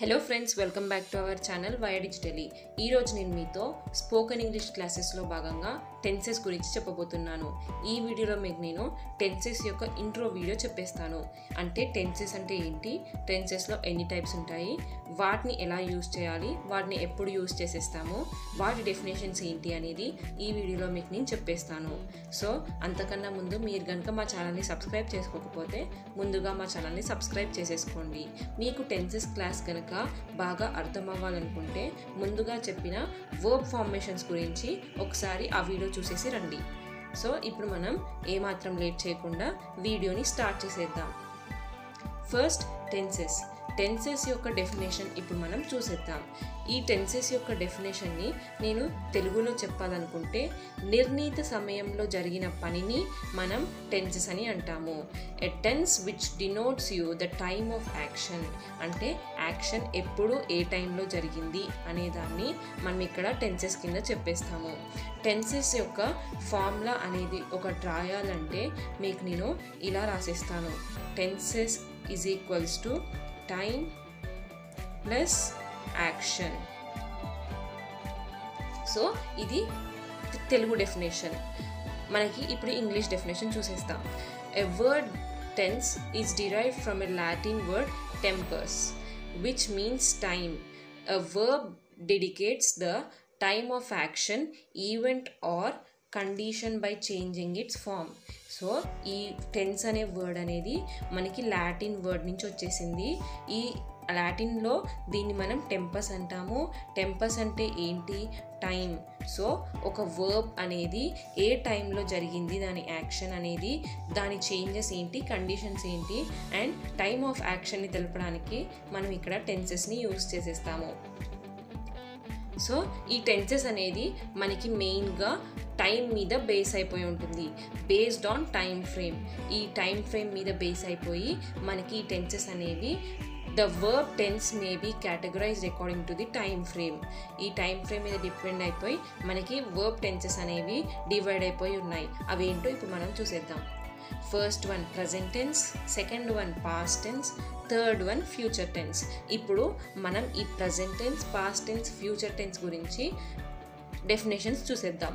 Hello friends welcome back to our channel via digitally ఈరోజు నేను మీతో స్పోకెన్ ఇంగ్లీష్ క్లాసెస్లో భాగంగా టెన్సెస్ గురించి చెప్పబోతున్నాను ఈ వీడియోలో మీకు నేను టెన్సెస్ యొక్క ఇంట్రో వీడియో చెప్పేస్తాను అంటే టెన్సెస్ అంటే ఏంటి టెన్సెస్లో ఎన్ని టైప్స్ ఉంటాయి వాటిని ఎలా యూస్ చేయాలి వాటిని ఎప్పుడు యూస్ చేసేస్తాము వాటి డెఫినేషన్స్ ఏంటి అనేది ఈ వీడియోలో మీకు నేను చెప్పేస్తాను సో అంతకన్నా ముందు మీరు కనుక మా ఛానల్ని సబ్స్క్రైబ్ చేసుకోకపోతే ముందుగా మా ఛానల్ని సబ్స్క్రైబ్ చేసేసుకోండి మీకు టెన్సెస్ క్లాస్ కనుక బాగా అర్థం అవ్వాలనుకుంటే ముందుగా చెప్పిన వర్బ్ ఫార్మేషన్స్ గురించి ఒకసారి ఆ వీడియో చూసేసి రండి సో ఇప్పుడు మనం ఏమాత్రం లేట్ చేయకుండా వీడియోని స్టార్ట్ చేసేద్దాం ఫస్ట్ టెన్సెస్ టెన్సెస్ యొక్క డెఫినేషన్ ఇప్పుడు మనం చూసేద్దాం ఈ టెన్సెస్ యొక్క డెఫినేషన్ని నేను తెలుగులో చెప్పాలనుకుంటే నిర్ణీత సమయంలో జరిగిన పనిని మనం టెన్సెస్ అని అంటాము a tense which denotes you the time of action అంటే యాక్షన్ ఎప్పుడు ఏ టైంలో జరిగింది అనే దాన్ని మనం ఇక్కడ టెన్సెస్ కింద చెప్పేస్తాము టెన్సెస్ యొక్క ఫార్ములా అనేది ఒక రాయాలంటే మీకు నేను ఇలా రాసేస్తాను tenses is equals to time plus action so ఇది తెలుగు డెఫినేషన్ మనకి ఇప్పుడు ఇంగ్లీష్ డెఫినేషన్ చూసేస్తాం a word tense is derive from a Latin word tempus which means time a verb dedicates the time of action event or condition by changing its form so ఈ tense అనే word అనేది మనకి Latin word నుంచి వచ్చేసింది ఈ లాటిన్లో దీన్ని మనం టెంపస్ అంటాము టెంపస్ అంటే ఏంటి టైం సో ఒక వర్బ్ అనేది ఏ టైంలో జరిగింది దాని యాక్షన్ అనేది దాని చేంజెస్ ఏంటి కండిషన్స్ ఏంటి అండ్ టైమ్ ఆఫ్ యాక్షన్ని తెలపడానికి మనం ఇక్కడ టెన్సెస్ని యూస్ చేసేస్తాము సో ఈ టెన్సెస్ అనేది మనకి మెయిన్గా టైం మీద బేస్ అయిపోయి ఉంటుంది బేస్డ్ ఆన్ టైం ఫ్రేమ్ ఈ టైం ఫ్రేమ్ మీద బేస్ అయిపోయి మనకి ఈ టెన్సెస్ అనేవి the verb tense may be categorized according to the time frame ఈ టైం ఫ్రేమ్ మీద డిపెండ్ అయిపోయి మనకి వర్బ్ టెన్సెస్ అనేవి డివైడ్ అయిపోయి ఉన్నాయి అవి ఏంటో ఇప్పుడు మనం చూసేద్దాం first one present tense second one past tense third one future tense ఇప్పుడు మనం ఈ present tense past tense future tense గురించి డెఫినేషన్స్ చూసేద్దాం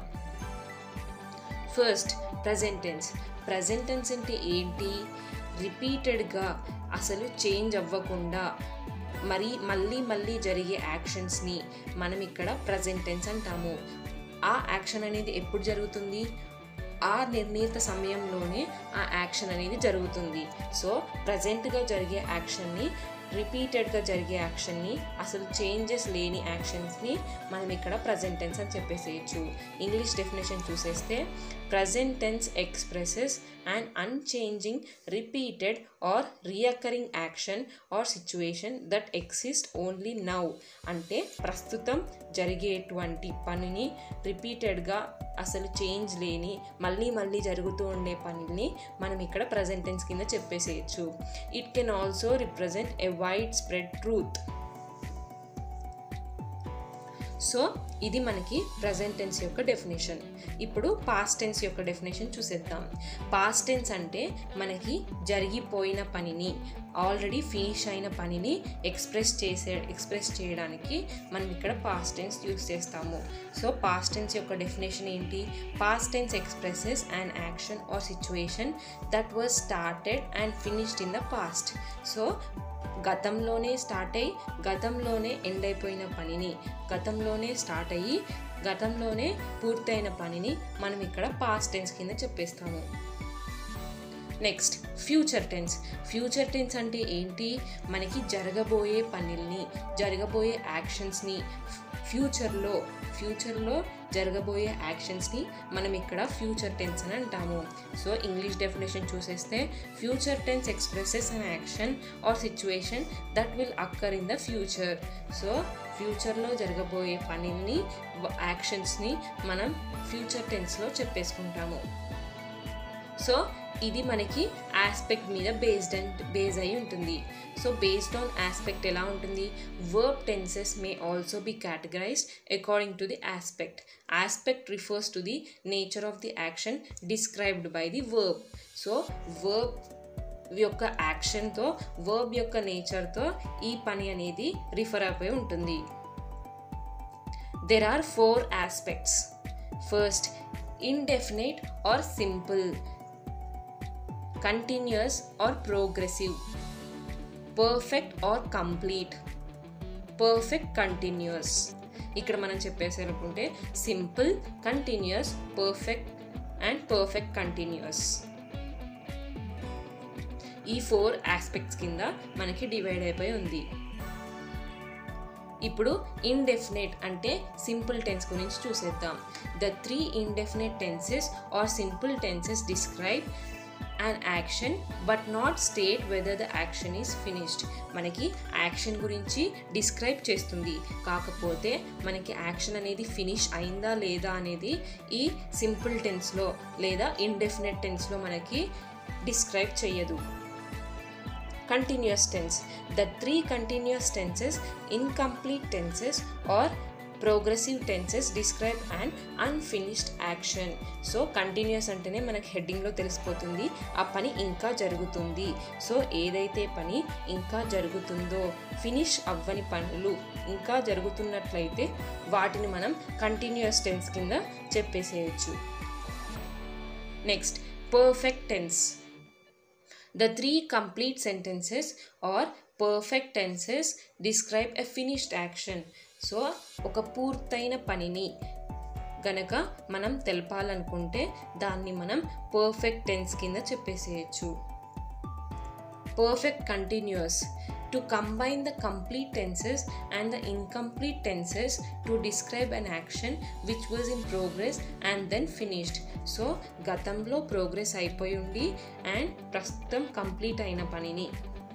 first present tense present tense అంటే ఏంటి రిపీటెడ్గా అసలు చేంజ్ అవ్వకుండా మరి మళ్ళీ మళ్ళీ జరిగే యాక్షన్స్ని మనం ఇక్కడ ప్రజెంట్ టెన్స్ అంటాము ఆ యాక్షన్ అనేది ఎప్పుడు జరుగుతుంది ఆ నిర్ణీత సమయంలోనే ఆ యాక్షన్ అనేది జరుగుతుంది సో ప్రజెంట్గా జరిగే యాక్షన్ని రిపీటెడ్గా జరిగే యాక్షన్ని అసలు చేంజెస్ లేని యాక్షన్స్ని మనం ఇక్కడ ప్రజెంట్ టెన్స్ అని చెప్పేసేయచ్చు ఇంగ్లీష్ డెఫినేషన్ చూసేస్తే present tense expresses and unchanging repeated or recurring action or situation that exist only now అంటే ప్రస్తుతం జరిగేటువంటి పనిని రిపీటెడ్గా అసలు చేంజ్ లేని మళ్ళీ మళ్ళీ జరుగుతూ ఉండే పనిని మనం ఇక్కడ ప్రజెంట్ టెన్స్ కింద చెప్పేసేయచ్చు it can also represent a widespread truth so ఇది మనకి ప్రజెంట్ టెన్స్ యొక్క డెఫినేషన్ ఇప్పుడు పాస్ట్ టెన్స్ యొక్క డెఫినేషన్ చూసేద్దాం పాస్ట్ టెన్స్ అంటే మనకి జరిగిపోయిన పనిని ఆల్రెడీ ఫినిష్ అయిన పనిని ఎక్స్ప్రెస్ చేసే ఎక్స్ప్రెస్ చేయడానికి మనం ఇక్కడ పాస్ట్ టెన్స్ యూస్ చేస్తాము సో పాస్ట్ టెన్స్ యొక్క డెఫినేషన్ ఏంటి past tense expresses and action or situation that was started and finished in the past so గతంలోనే స్టార్ట్ అయ్యి గతంలోనే ఎండ్ అయిపోయిన పనిని గతంలోనే స్టార్ట్ అయ్యి గతంలోనే పూర్తయిన పనిని మనం ఇక్కడ పాస్ట్ టెన్స్ కింద చెప్పేస్తాము next future tense future tense అంటే ఏంటి మనకి జరగబోయే పనుల్ని జరగబోయే యాక్షన్స్ని ఫ్యూచర్లో ఫ్యూచర్లో జరగబోయే యాక్షన్స్ని మనం ఇక్కడ ఫ్యూచర్ టెన్స్ అని అంటాము సో ఇంగ్లీష్ డెఫినేషన్ చూసేస్తే future tense expresses an action or situation that will occur in the future so ఫ్యూచర్లో జరగబోయే పనిని యాక్షన్స్ని మనం ఫ్యూచర్ టెన్స్లో చెప్పేసుకుంటాము సో ఇది మనకి ఆస్పెక్ట్ మీద బేస్డ్ అండ్ బేస్ అయి ఉంటుంది సో బేస్డ్ ఆన్ ఆస్పెక్ట్ ఎలా ఉంటుంది verb tenses may also be categorized according to the aspect aspect refers to the nature of the action described by the verb so verb యొక్క యాక్షన్తో verb యొక్క నేచర్తో ఈ పని అనేది రిఫర్ అయిపోయి ఉంటుంది there are four aspects first indefinite or simple continuous or progressive perfect or complete perfect continuous ఇక్కడ మనం చెప్పేసేనుకుంటే simple continuous perfect and perfect continuous ఈ ఫోర్ ఆస్పెక్ట్స్ కింద మనకి డివైడ్ అయిపోయి ఉంది ఇప్పుడు ఇండెఫినెట్ అంటే సింపుల్ టెన్స్ గురించి చూసేద్దాం the three indefinite tenses or simple tenses describe and action but not state whether the action is finished మనకి యాక్షన్ గురించి డిస్క్రైబ్ చేస్తుంది కాకపోతే మనకి యాక్షన్ అనేది ఫినిష్ అయిందా లేదా అనేది ఈ సింపుల్ టెన్స్లో లేదా ఇండెఫినెట్ టెన్స్లో మనకి డిస్క్రైబ్ చేయదు continuous tense. The three continuous tenses, incomplete tenses or progressive tenses describe and unfinished action so continuous అంటేనే మనకి హెడ్డింగ్లో తెలిసిపోతుంది ఆ పని ఇంకా జరుగుతుంది సో ఏదైతే పని ఇంకా జరుగుతుందో ఫినిష్ అవ్వని పనులు ఇంకా జరుగుతున్నట్లయితే వాటిని మనం కంటిన్యూస్ టెన్స్ కింద చెప్పేసేయచ్చు next perfect tense The three complete sentences or perfect tenses describe a finished action. So ఒక పూర్తయిన పనిని గనక మనం తెలపాలనుకుంటే దాన్ని మనం పర్ఫెక్ట్ టెన్స్ కింద చెప్పేసేయచ్చు perfect continuous to combine the complete tenses and the incomplete tenses to describe an action which was in progress and then finished so గతంలో ప్రోగ్రెస్ అయిపోయి ఉండి అండ్ ప్రస్తుతం కంప్లీట్ అయిన పనిని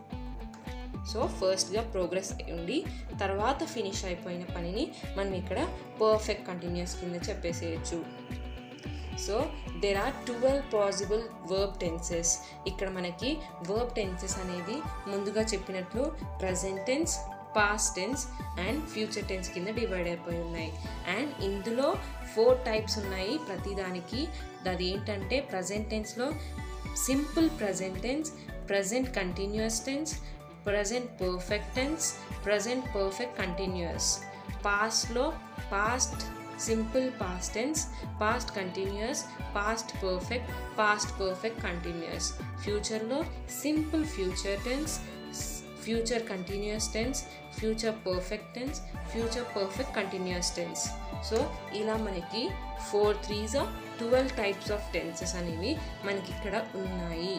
సో ఫస్ట్గా ప్రోగ్రెస్ అయి ఉండి తర్వాత ఫినిష్ అయిపోయిన పనిని మనం ఇక్కడ పర్ఫెక్ట్ కంటిన్యూస్ కింద చెప్పేసేయచ్చు so there are twelve possible verb tenses ఇక్కడ మనకి వర్బ్ టెన్సెస్ అనేది ముందుగా చెప్పినట్లు present tense past tense and future tense కింద డివైడ్ అయిపోయి ఉన్నాయి అండ్ ఇందులో ఫోర్ టైప్స్ ఉన్నాయి ప్రతిదానికి అది ఏంటంటే ప్రజెంట్ టెన్స్లో simple present tense present continuous tense present perfect tense present perfect continuous పాస్ట్లో past simple past tense past continuous past perfect past perfect continuous ఫ్యూచర్లో simple future tense future continuous tense future perfect tense future perfect continuous tense so ఇలా మనకి four threes twelve types of tenses అనేవి మనకి ఇక్కడ ఉన్నాయి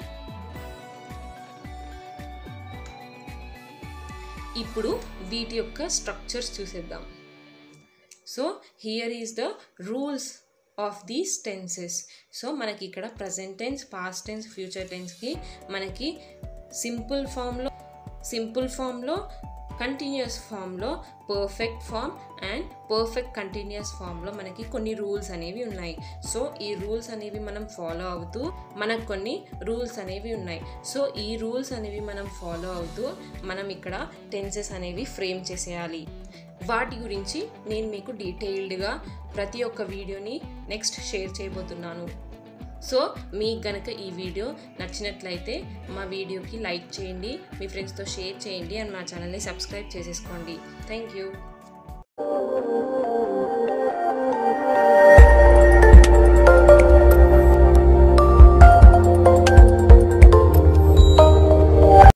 ఇప్పుడు వీటి యొక్క స్ట్రక్చర్స్ చూసేద్దాం so here is the rules of these tenses so మనకి ఇక్కడ present tense past tense future టెన్స్కి మనకి సింపుల్ ఫామ్లో సింపుల్ ఫామ్లో కంటిన్యూస్ ఫామ్లో perfect form and perfect continuous ఫామ్లో మనకి కొన్ని రూల్స్ అనేవి ఉన్నాయి సో ఈ రూల్స్ అనేవి మనం ఫాలో అవుతూ మనకు కొన్ని రూల్స్ అనేవి ఉన్నాయి సో ఈ రూల్స్ అనేవి మనం ఫాలో అవుతూ మనం ఇక్కడ టెన్సెస్ అనేవి ఫ్రేమ్ చేసేయాలి వాటి గురించి నేను మీకు డీటెయిల్డ్గా ప్రతి ఒక్క వీడియోని నెక్స్ట్ షేర్ చేయబోతున్నాను సో మీకు గనక ఈ వీడియో నచ్చినట్లయితే మా వీడియోకి లైక్ చేయండి మీ ఫ్రెండ్స్తో షేర్ చేయండి అండ్ మా ఛానల్ని సబ్స్క్రైబ్ చేసేసుకోండి థ్యాంక్ యూ